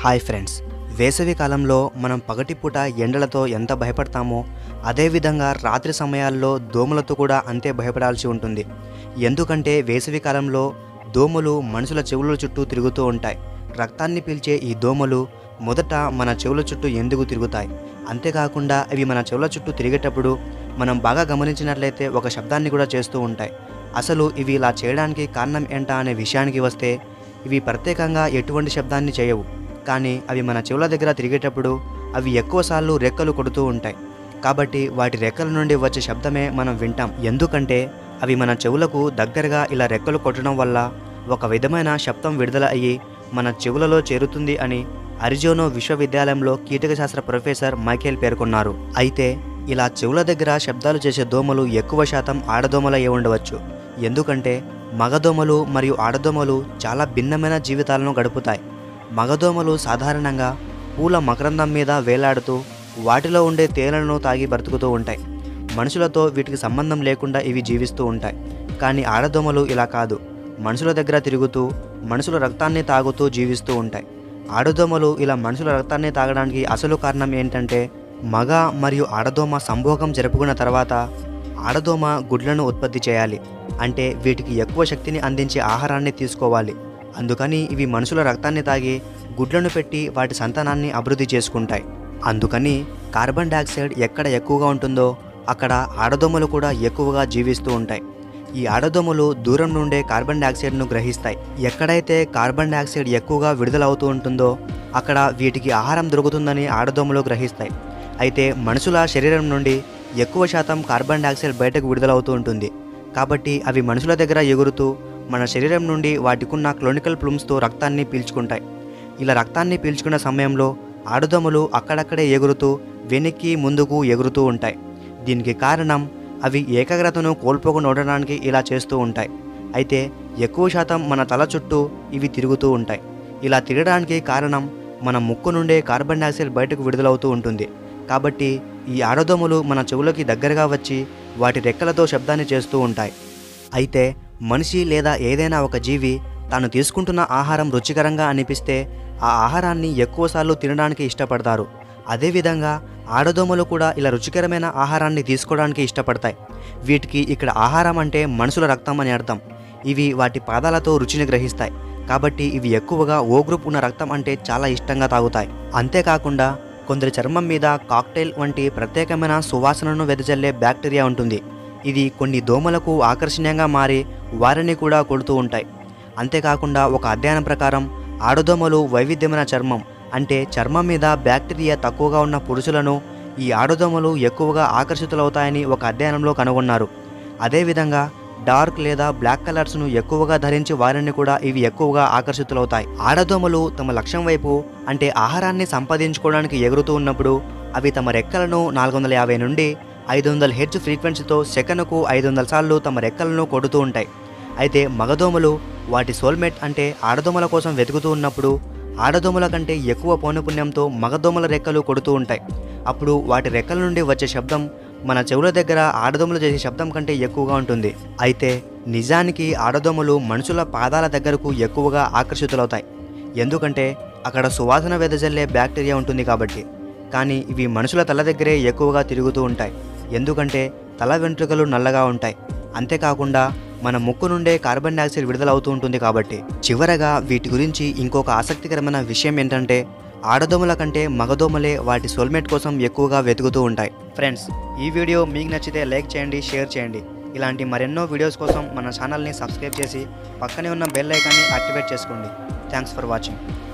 hi friends వేసవి కాలంలో మనం పగటిపూట ఎండలతో ఎంత భయపడతామో అదేవిధంగా రాత్రి సమయాల్లో దోమలతో కూడా అంతే భయపడాల్సి ఉంటుంది ఎందుకంటే వేసవి కాలంలో దోమలు మనుషుల చెవుల చుట్టూ తిరుగుతూ ఉంటాయి రక్తాన్ని పీల్చే ఈ దోమలు మొదట మన చెవుల చుట్టూ ఎందుకు తిరుగుతాయి అంతేకాకుండా అవి మన చెవుల చుట్టూ తిరిగేటప్పుడు మనం బాగా గమనించినట్లయితే ఒక శబ్దాన్ని కూడా చేస్తూ ఉంటాయి అసలు ఇవి ఇలా చేయడానికి కారణం ఏంటా అనే విషయానికి వస్తే ఇవి ప్రత్యేకంగా ఎటువంటి శబ్దాన్ని చేయవు కానీ అవి మన చెవుల దగ్గర తిరిగేటప్పుడు అవి ఎక్కువసార్లు రెక్కలు కొడుతూ ఉంటాయి కాబట్టి వాటి రెక్కల నుండి వచ్చే శబ్దమే మనం వింటాం ఎందుకంటే అవి మన చెవులకు దగ్గరగా ఇలా రెక్కలు కొట్టడం వల్ల ఒక విధమైన శబ్దం విడుదల అయ్యి మన చెవులలో చేరుతుంది అని అరిజోనో విశ్వవిద్యాలయంలో కీటక శాస్త్ర ప్రొఫెసర్ మైకేల్ పేర్కొన్నారు అయితే ఇలా చెవుల దగ్గర శబ్దాలు చేసే దోమలు ఎక్కువ శాతం ఆడదోమలయ్యే ఉండవచ్చు ఎందుకంటే మగదోమలు మరియు ఆడదోమలు చాలా భిన్నమైన జీవితాలను గడుపుతాయి మగదోమలు సాధారణంగా పూల మకరందం మీద వేలాడుతూ వాటిలో ఉండే తేనెలను తాగి బ్రతుకుతూ ఉంటాయి మనుషులతో వీటికి సంబంధం లేకుండా ఇవి జీవిస్తూ ఉంటాయి కానీ ఆడదోమలు ఇలా కాదు మనుషుల దగ్గర తిరుగుతూ మనుషుల రక్తాన్ని తాగుతూ జీవిస్తూ ఉంటాయి ఆడదోమలు ఇలా మనుషుల రక్తాన్ని తాగడానికి అసలు కారణం ఏంటంటే మగ మరియు ఆడదోమ సంభోగం జరుపుకున్న తర్వాత ఆడదోమ గుడ్లను ఉత్పత్తి చేయాలి అంటే వీటికి ఎక్కువ శక్తిని అందించే ఆహారాన్ని తీసుకోవాలి అందుకని ఇవి మనుషుల రక్తాన్ని తాగి గుడ్లను పెట్టి వాటి సంతానాన్ని అభివృద్ధి చేసుకుంటాయి అందుకని కార్బన్ డయాక్సైడ్ ఎక్కడ ఎక్కువగా ఉంటుందో అక్కడ ఆడదోమలు కూడా ఎక్కువగా జీవిస్తూ ఉంటాయి ఈ ఆడదోమలు దూరం నుండే కార్బన్ డయాక్సైడ్ను గ్రహిస్తాయి ఎక్కడైతే కార్బన్ డయాక్సైడ్ ఎక్కువగా విడుదలవుతూ ఉంటుందో అక్కడ వీటికి ఆహారం దొరుకుతుందని ఆడదోమలు గ్రహిస్తాయి అయితే మనుషుల శరీరం నుండి ఎక్కువ శాతం కార్బన్ డయాక్సైడ్ బయటకు విడుదలవుతూ ఉంటుంది కాబట్టి అవి మనుషుల దగ్గర ఎగురుతూ మన శరీరం నుండి వాటికున్న క్లోనికల్ ప్లూమ్స్తో రక్తాన్ని పీల్చుకుంటాయి ఇలా రక్తాన్ని పీల్చుకున్న సమయంలో ఆడదోమలు అక్కడక్కడే ఎగురుతూ వెనక్కి ముందుకు ఎగురుతూ ఉంటాయి దీనికి కారణం అవి ఏకాగ్రతను కోల్పోకుండా ఉండడానికి ఇలా చేస్తూ ఉంటాయి అయితే ఎక్కువ శాతం మన తల చుట్టూ ఇవి తిరుగుతూ ఉంటాయి ఇలా తిరగడానికి కారణం మన ముక్కు నుండే కార్బన్ డయాక్సైడ్ బయటకు విడుదలవుతూ ఉంటుంది కాబట్టి ఈ ఆడదోమలు మన చెవులకి దగ్గరగా వచ్చి వాటి రెక్కలతో శబ్దాన్ని చేస్తూ ఉంటాయి అయితే మనిషి లేదా ఏదైనా ఒక జీవి తాను తీసుకుంటున్న ఆహారం రుచికరంగా అనిపిస్తే ఆ ఆహారాన్ని ఎక్కువసార్లు తినడానికి ఇష్టపడతారు అదేవిధంగా ఆడదోమలు కూడా ఇలా రుచికరమైన ఆహారాన్ని తీసుకోవడానికి ఇష్టపడతాయి వీటికి ఇక్కడ ఆహారం అంటే మనుషుల రక్తం అని అర్థం ఇవి వాటి పాదాలతో రుచిని గ్రహిస్తాయి కాబట్టి ఇవి ఎక్కువగా ఓ గ్రూప్ ఉన్న రక్తం అంటే చాలా ఇష్టంగా తాగుతాయి అంతేకాకుండా కొందరి చర్మం మీద కాక్టైల్ వంటి ప్రత్యేకమైన సువాసనను వెదజల్లే బ్యాక్టీరియా ఉంటుంది ఇది కొన్ని దోమలకు ఆకర్షణీయంగా మారి వారిని కూడా కొడుతూ ఉంటాయి అంతేకాకుండా ఒక అధ్యయనం ప్రకారం ఆడదోమలు వైవిధ్యమైన చర్మం అంటే చర్మం మీద బ్యాక్టీరియా తక్కువగా ఉన్న పురుషులను ఈ ఆడదోమలు ఎక్కువగా ఆకర్షితులవుతాయని ఒక అధ్యయనంలో కనుగొన్నారు అదేవిధంగా డార్క్ లేదా బ్లాక్ కలర్స్ను ఎక్కువగా ధరించి వారిని కూడా ఇవి ఎక్కువగా ఆకర్షితులవుతాయి ఆడదోమలు తమ లక్ష్యం వైపు అంటే ఆహారాన్ని సంపాదించుకోవడానికి ఎగురుతూ ఉన్నప్పుడు అవి తమ రెక్కలను నాలుగు వందల యాభై నుండి ఐదు వందల హెడ్జ్ ఫ్రీక్వెన్సీతో సెకనుకు ఐదు వందల సార్లు తమ రెక్కలను కొడుతూ ఉంటాయి అయితే మగదోమలు వాటి సోల్మేట్ అంటే ఆడదోమల కోసం వెతుకుతూ ఉన్నప్పుడు ఆడదోమల కంటే ఎక్కువ పౌనపుణ్యంతో మగదోమల రెక్కలు కొడుతూ ఉంటాయి అప్పుడు వాటి రెక్కల నుండి వచ్చే శబ్దం మన చెవుల దగ్గర ఆడదోమలు చేసే శబ్దం కంటే ఎక్కువగా ఉంటుంది అయితే నిజానికి ఆడదోమలు మనుషుల పాదాల దగ్గరకు ఎక్కువగా ఆకర్షితులవుతాయి ఎందుకంటే అక్కడ సువాసన వెదజల్లే బ్యాక్టీరియా ఉంటుంది కాబట్టి కానీ ఇవి మనుషుల తల దగ్గరే ఎక్కువగా తిరుగుతూ ఉంటాయి ఎందుకంటే తల వెంట్రుకలు నల్లగా ఉంటాయి అంతేకాకుండా మన ముక్కు నుండే కార్బన్ డయాక్సైడ్ విడుదలవుతూ ఉంటుంది కాబట్టి చివరగా వీటి గురించి ఇంకొక ఆసక్తికరమైన విషయం ఏంటంటే ఆడదోమల కంటే మగదోమలే వాటి సోల్మేట్ కోసం ఎక్కువగా వెతుకుతూ ఉంటాయి ఫ్రెండ్స్ ఈ వీడియో మీకు నచ్చితే లైక్ చేయండి షేర్ చేయండి ఇలాంటి మరెన్నో వీడియోస్ కోసం మన ఛానల్ని సబ్స్క్రైబ్ చేసి పక్కనే ఉన్న బెల్ ఐకాన్ని యాక్టివేట్ చేసుకోండి థ్యాంక్స్ ఫర్ వాచింగ్